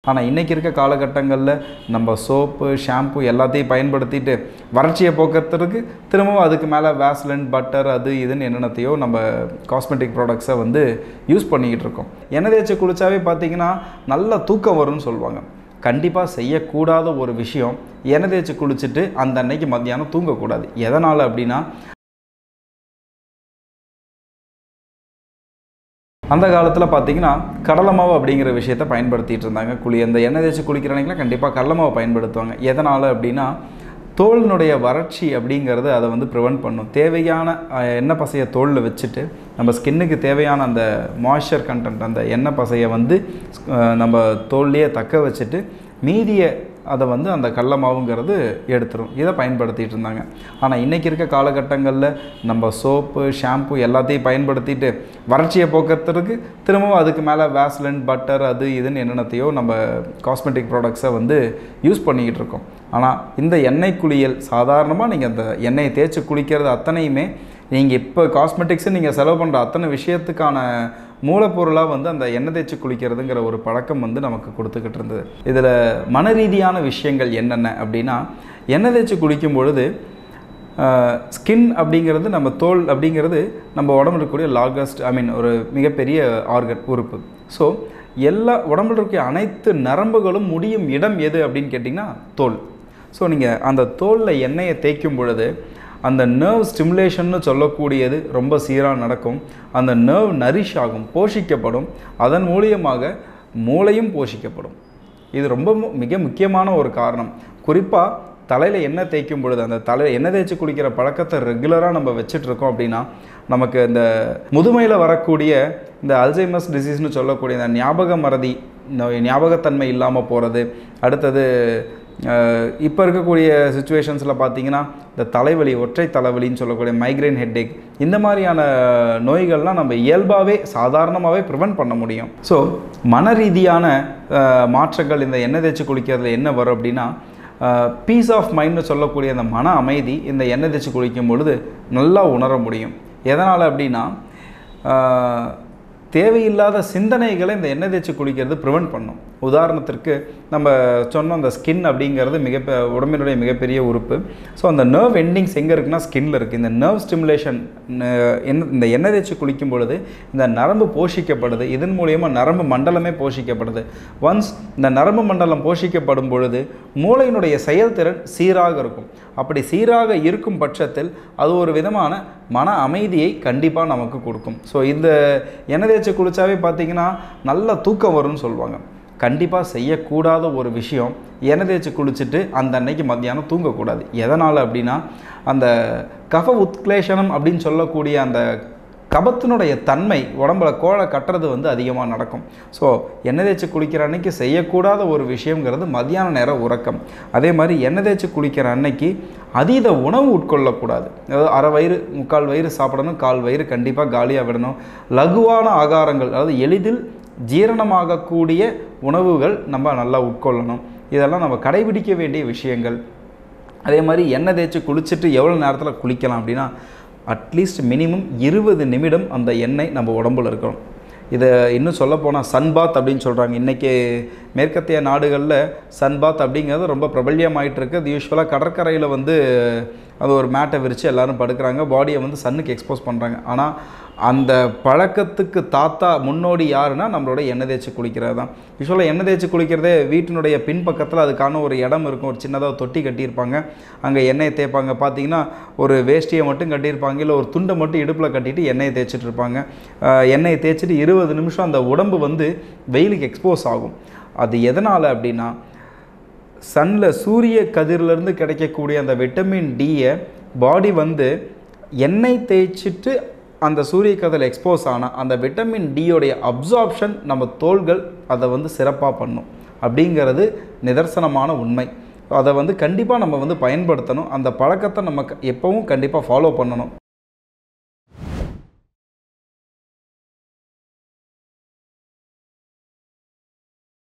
ஆனால் இன்றைக்கி இருக்க காலகட்டங்களில் நம்ம சோப்பு ஷாம்பு எல்லாத்தையும் பயன்படுத்திட்டு வறட்சியை போக்குறதுக்கு திரும்பவும் அதுக்கு மேலே வேஸ்லின் பட்டர் அது இதுன்னு என்னென்னத்தையோ நம்ம காஸ்மெட்டிக் ப்ராடக்ட்ஸை வந்து யூஸ் பண்ணிக்கிட்டு இருக்கோம் எண்ணெய் தேய்ச்சி குளிச்சாவே பார்த்தீங்கன்னா நல்ல தூக்கம் வரும்னு சொல்லுவாங்க கண்டிப்பாக செய்யக்கூடாத ஒரு விஷயம் எண்ணெய் தேய்ச்சி குளிச்சுட்டு அந்த அன்னைக்கு மத்தியானம் தூங்கக்கூடாது எதனால் அப்படின்னா அந்த காலத்தில் பார்த்தீங்கன்னா கடலை மாவு அப்படிங்கிற விஷயத்த பயன்படுத்திட்டு இருந்தாங்க குளி அந்த எண்ணெய் தேய்ச்சி குளிக்கிறவங்களாம் கண்டிப்பாக கடலை மாவு பயன்படுத்துவாங்க எதனால் அப்படின்னா தோலினுடைய வறட்சி அப்படிங்கிறது அதை வந்து ப்ரிவெண்ட் பண்ணும் தேவையான அஹ், எண்ணெய் பசையை தோலில் வச்சுட்டு நம்ம ஸ்கின்னுக்கு தேவையான அந்த மாய்ஸ்சர் கண்டென்ட் அந்த எண்ணெய் பசையை வந்து அஹ், நம்ம தோல்லையே தக்க வச்சுட்டு மீதியை அதை வந்து அந்த கடல மாவுங்கிறது எடுத்துரும் இதை பயன்படுத்திட்டு இருந்தாங்க ஆனால் இன்றைக்கி இருக்க காலகட்டங்களில் நம்ம சோப்பு ஷாம்பு எல்லாத்தையும் பயன்படுத்திட்டு வறட்சியை போக்குறதுக்கு திரும்பவும் அதுக்கு மேலே வேஸ்லின் பட்டர் அது இதுன்னு என்னென்னத்தையோ நம்ம காஸ்மெட்டிக் ப்ராடக்ட்ஸை வந்து யூஸ் பண்ணிக்கிட்டு இருக்கோம் ஆனால் இந்த எண்ணெய் குளியல் சாதாரணமாக நீங்கள் அந்த எண்ணெயை தேய்ச்சி குளிக்கிறது அத்தனையுமே நீங்கள் இப்போ காஸ்மெட்டிக்ஸு நீங்கள் செலவு பண்ணுற அத்தனை விஷயத்துக்கான மூலப்பொருளாக வந்து அந்த எண்ணெய் தேய்ச்சி குளிக்கிறதுங்கிற ஒரு பழக்கம் வந்து நமக்கு கொடுத்துக்கிட்டு இருந்தது இதில் மன ரீதியான விஷயங்கள் என்னென்ன அப்படின்னா எண்ணெய் தேய்ச்சி குளிக்கும் பொழுது ஸ்கின் அப்படிங்கிறது நம்ம தோல் அப்படிங்கிறது நம்ம உடம்புல இருக்கக்கூடிய லார்கஸ்ட் ஐ மீன் ஒரு மிகப்பெரிய ஆர்கன் உறுப்பு ஸோ எல்லா உடம்புல இருக்க அனைத்து நரம்புகளும் முடியும் இடம் எது அப்படின்னு கேட்டிங்கன்னா தோல் ஸோ நீங்கள் அந்த தோலில் எண்ணெயை தேய்க்கும் பொழுது அந்த நர்வ் ஸ்டிமுலேஷன்னு சொல்லக்கூடியது ரொம்ப சீராக நடக்கும் அந்த நர்வ் நரிஷ் ஆகும் போஷிக்கப்படும் அதன் மூலியமாக மூளையும் போஷிக்கப்படும் இது ரொம்ப மு- மிக முக்கியமான ஒரு காரணம் குறிப்பாக தலையில் எண்ணெய் தேய்க்கும் பொழுது அந்த தலை எண்ணெய் தேய்ச்சி குளிக்கிற பழக்கத்தை ரெகுலராக நம்ம வச்சுட்டு இருக்கோம் அப்படின்னா நமக்கு இந்த முதுமையில் வரக்கூடிய இந்த அல்சைமஸ் டிசீஸ்னு சொல்லக்கூடிய இந்த ஞாபக மறதி நோய் ஞாபகத்தன்மை இல்லாமல் போகிறது அடுத்தது இப்போ இருக்கக்கூடிய சுச்சுவேஷன்ஸில் பார்த்தீங்கன்னா இந்த தலைவலி ஒற்றை தலைவலின்னு சொல்லக்கூடிய மைக்ரைன் ஹெட்டேக் இந்த மாதிரியான நோய்கள்லாம் நம்ம இயல்பாகவே சாதாரணமாகவே ப்ரிவென்ட் பண்ண முடியும் ஸோ மன ரீதியான அஹ், மாற்றங்கள் இந்த எண்ணெய் தேய்ச்சி குளிக்கிறதுல என்ன வரும் அப்படின்னா பீஸ் ஆஃப் மைண்ட்னு சொல்லக்கூடிய அந்த மன அமைதி இந்த எண்ணெய் தேய்ச்சி குளிக்கும் பொழுது நல்லா உணர முடியும் எதனால் அப்படின்னா ஆஹ், தேவையில்லாத சிந்தனைகளை இந்த எண்ணெய் தேய்ச்சி குளிக்கிறது ப்ரிவெண்ட் பண்ணும் உதாரணத்திற்கு நம்ம சொன்ன அந்த ஸ்கின் அப்படிங்கிறது மிக உடம்பினுடைய மிகப்பெரிய உறுப்பு ஸோ அந்த நர்வ் எண்டிங்ஸ் எங்கே இருக்குன்னா ஸ்கின்ல இருக்குது இந்த நர்வ் ஸ்டிமுலேஷன் இந்த எண்ணெய் தேய்ச்சி குளிக்கும் பொழுது இந்த நரம்பு போஷிக்கப்படுது இதன் மூலியமாக நரம்பு மண்டலமே போஷிக்கப்படுது ஒன்ஸ் இந்த நரம்பு மண்டலம் போஷிக்கப்படும் பொழுது மூளையினுடைய செயல்திறன் சீராக இருக்கும் அப்படி சீராக இருக்கும் பட்சத்தில் அது ஒரு விதமான மன அமைதியை கண்டிப்பாக நமக்கு கொடுக்கும் ஸோ இந்த எண்ணெய் தேய்ச்சி குளிச்சாவே பார்த்தீங்கன்னா நல்ல தூக்கம் வரும்னு சொல்லுவாங்க கண்டிப்பாக செய்யக்கூடாத ஒரு விஷயம் எண்ணெய் தேய்ச்சி குளிச்சுட்டு அந்த அன்னைக்கு மத்தியானம் தூங்கக்கூடாது எதனால் அப்படின்னா அந்த கஃப உத்க்லேஷனம் அப்படின்னு சொல்லக்கூடிய அந்த கபத்தினுடைய தன்மை உடம்புல கோழை கட்டுறது வந்து அதிகமாக நடக்கும் ஸோ எண்ணெய் தேய்ச்சி குளிக்கிற அன்னைக்கு செய்யக்கூடாத ஒரு விஷயங்கிறது மதியான நேர உறக்கம் அதே மாதிரி எண்ணெய் தேய்ச்சி குளிக்கிற அன்னைக்கு அதீத உணவு உட்கொள்ளக்கூடாது அதாவது அரை வயிறு முக்கால் வயிறு சாப்பிடணும் கால் வயிறு கண்டிப்பாக காலியாக விடணும் லகுவான ஆகாரங்கள் அதாவது எளிதில் ஜீரணமாகக்கூடிய உணவுகள் நம்ம நல்லா உட்கொள்ளணும் இதெல்லாம் நம்ம கடைபிடிக்க வேண்டிய விஷயங்கள் அதே மாதிரி எண்ணெய் தேய்ச்சி குளிச்சுட்டு எவ்வளோ நேரத்தில் குளிக்கலாம் அப்படின்னா அட்லீஸ்ட் மினிமம் இருபது நிமிடம் அந்த எண்ணெய் நம்ம உடம்புல இருக்கணும் இதை இன்னும் சொல்லப்போனால் சன்பாத் அப்படின்னு சொல்கிறாங்க இன்றைக்கி மேற்கத்திய நாடுகளில் சன்பாத் அப்படிங்கிறது ரொம்ப பிரபல்யமாயிட்டு இருக்கு அது யூஸ்வலாக கடற்கரையில் வந்து அது ஒரு மேட்டை விரித்து எல்லாரும் படுக்கிறாங்க பாடியை வந்து சன்னுக்கு எக்ஸ்போஸ் பண்ணுறாங்க ஆனால் அந்த பழக்கத்துக்கு தாத்தா முன்னோடி யாருன்னா நம்மளோட எண்ணெய் தேய்ச்சி குளிக்கிறது தான் யூஸ்வலாக எண்ணெய் தேய்ச்சி குளிக்கிறதே வீட்டினுடைய பின்பக்கத்தில் அதுக்கான ஒரு இடம் இருக்கும் ஒரு சின்னதாக தொட்டி கட்டியிருப்பாங்க அங்கே எண்ணெயை தேய்ப்பாங்க பார்த்தீங்கன்னா ஒரு வேஷ்டியை மட்டும் கட்டியிருப்பாங்க இல்லை ஒரு துண்டை மட்டும் இடுப்பில் கட்டிட்டு எண்ணெயை தேய்ச்சிட்டு இருப்பாங்க ஆஹ் எண்ணெயை தேய்ச்சிட்டு இருபது நிமிஷம் அந்த உடம்பு வந்து வெயிலுக்கு எக்ஸ்போஸ் ஆகும் அது எதனால் அப்படின்னா சன்னில் சூரிய கதிரிலிருந்து கிடைக்கக்கூடிய அந்த விட்டமின் டியை பாடி வந்து எண்ணெய் தேய்ச்சிட்டு அந்த சூரிய கதிரில் எக்ஸ்போஸ் ஆனால் அந்த விட்டமின் டியோடைய அப்சார்ப்ஷன் நம்ம தோள்கள் அதை வந்து சிறப்பாக பண்ணும் அப்படிங்கிறது நிதர்சனமான உண்மை அதை வந்து கண்டிப்பாக நம்ம வந்து பயன்படுத்தணும் அந்த பழக்கத்தை நம்ம க- எப்பவும் கண்டிப்பாக ஃபாலோ பண்ணணும்